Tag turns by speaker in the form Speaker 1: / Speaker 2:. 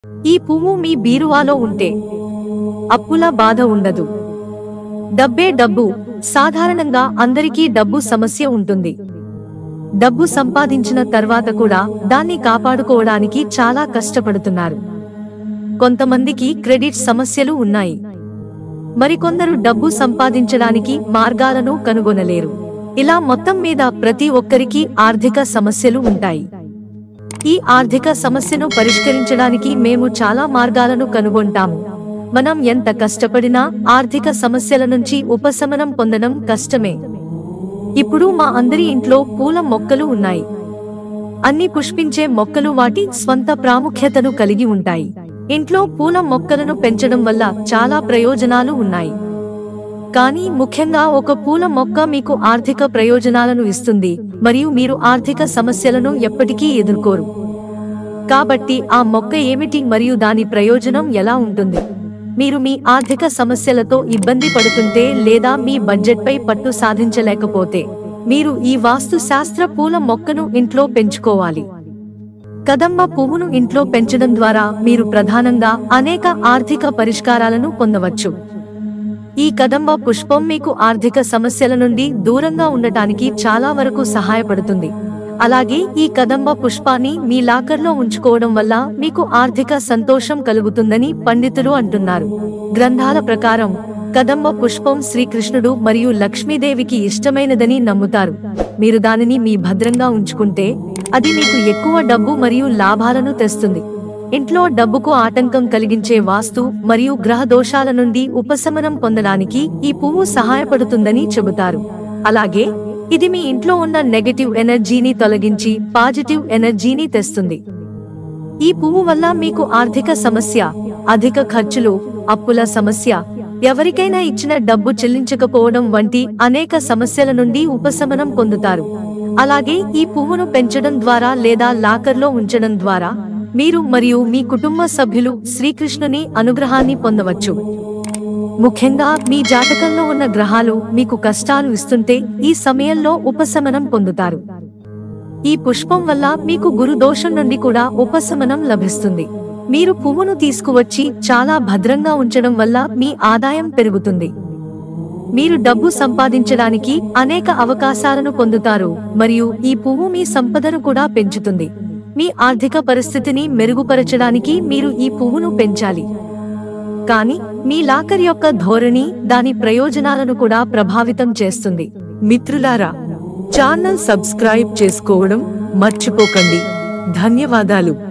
Speaker 1: ఈ పువ్వు మీ బీరువాలో ఉంటే అప్పుల బాధ ఉండదు డబ్బే డబ్బు సాధారణంగా అందరికీ డబ్బు సమస్య ఉంటుంది డబ్బు సంపాదించిన తర్వాత కూడా దాన్ని కాపాడుకోవడానికి చాలా కష్టపడుతున్నారు కొంతమందికి క్రెడిట్ సమస్యలు ఉన్నాయి మరికొందరు డబ్బు సంపాదించడానికి మార్గాలను కనుగొనలేరు ఇలా మొత్తం మీద ప్రతి ఒక్కరికి ఆర్థిక సమస్యలు ఉంటాయి ఈ ఆర్థిక సమస్యను పరిష్కరించడానికి మేము చాలా మార్గాలను కనుగొంటాము మనం ఎంత కష్టపడినా ఆర్థిక సమస్యల నుంచి ఉపశమనం పొందడం కష్టమే ఇప్పుడు మా అందరి ఇంట్లో పూల మొక్కలు ఉన్నాయి అన్ని పుష్పించే మొక్కలు వాటి స్వంత ప్రాముఖ్యతను కలిగి ఉంటాయి ఇంట్లో పూల మొక్కలను పెంచడం వల్ల చాలా ప్రయోజనాలు ఉన్నాయి కానీ ముఖ్యంగా ఒక పూల మొక్క మీకు ఆర్థిక ప్రయోజనాలను ఇస్తుంది మరియు మీరు ఆర్థిక సమస్యలను ఎప్పటికీ ఎదుర్కోరు కాబట్టి ఆ మొక్క ఏమిటి మరియు దాని ప్రయోజనం ఎలా ఉంటుంది మీరు మీ ఆర్థిక సమస్యలతో ఇబ్బంది పడుతుంటే లేదా మీ బడ్జెట్పై పట్టు సాధించలేకపోతే మీరు ఈ వాస్తు శాస్త్ర పూల మొక్కను ఇంట్లో పెంచుకోవాలి కదంబ పువ్వును ఇంట్లో పెంచడం ద్వారా మీరు ప్రధానంగా అనేక ఆర్థిక పరిష్కారాలను పొందవచ్చు ఈ కదంబ పుష్పం మీకు ఆర్థిక సమస్యల నుండి దూరంగా ఉండటానికి చాలా వరకు సహాయపడుతుంది అలాగే ఈ కదంబ పుష్పాన్ని మీ లాకర్లో ఉంచుకోవడం వల్ల మీకు ఆర్థిక సంతోషం కలుగుతుందని పండితులు అంటున్నారు గ్రంథాల ప్రకారం కదంబ పుష్పం శ్రీకృష్ణుడు మరియు లక్ష్మీదేవికి ఇష్టమైనదని నమ్ముతారు మీరు దానిని మీ భద్రంగా ఉంచుకుంటే అది మీకు ఎక్కువ డబ్బు మరియు లాభాలను తెస్తుంది ఇంట్లో డబ్బుకు ఆటంకం కలిగించే వాస్తు మరియు గ్రహ దోషాల నుండి ఉపశమనం పొందడానికి ఈ పువ్వు సహాయపడుతుందని చెబుతారు అలాగే ఇది మీ ఇంట్లో ఉన్న నెగటివ్ ఎనర్జీని తొలగించి పాజిటివ్ ఎనర్జీని తెస్తుంది ఈ పువ్వు వల్ల మీకు ఆర్థిక సమస్య అధిక ఖర్చులు అప్పుల సమస్య ఎవరికైనా ఇచ్చిన డబ్బు చెల్లించకపోవడం వంటి అనేక సమస్యల నుండి ఉపశమనం పొందుతారు అలాగే ఈ పువ్వును పెంచడం ద్వారా లేదా లాకర్లో ఉంచడం ద్వారా మీరు మరియు మీ కుటుంబ సభ్యులు శ్రీకృష్ణుని అనుగ్రహాన్ని పొందవచ్చు ముఖ్యంగా మీ జాతకంలో ఉన్న గ్రహాలు మీకు కష్టాలు ఇస్తుంటే ఈ సమయంలో ఉపశమనం పొందుతారు ఈ పుష్పం వల్ల మీకు గురు దోషం నుండి కూడా ఉపశమనం లభిస్తుంది మీరు పువ్వును తీసుకువచ్చి చాలా భద్రంగా ఉంచడం వల్ల మీ ఆదాయం పెరుగుతుంది మీరు డబ్బు సంపాదించడానికి అనేక అవకాశాలను పొందుతారు మరియు ఈ పువ్వు మీ సంపదను కూడా పెంచుతుంది మీ ఆర్థిక పరిస్థితిని మెరుగుపరచడానికి మీరు ఈ పువ్వును పెంచాలి కానీ మీ లాకర్ యొక్క ధోరణి దాని ప్రయోజనాలను కూడా ప్రభావితం చేస్తుంది
Speaker 2: మిత్రులారా ఛానల్ సబ్స్క్రైబ్ చేసుకోవడం మర్చిపోకండి ధన్యవాదాలు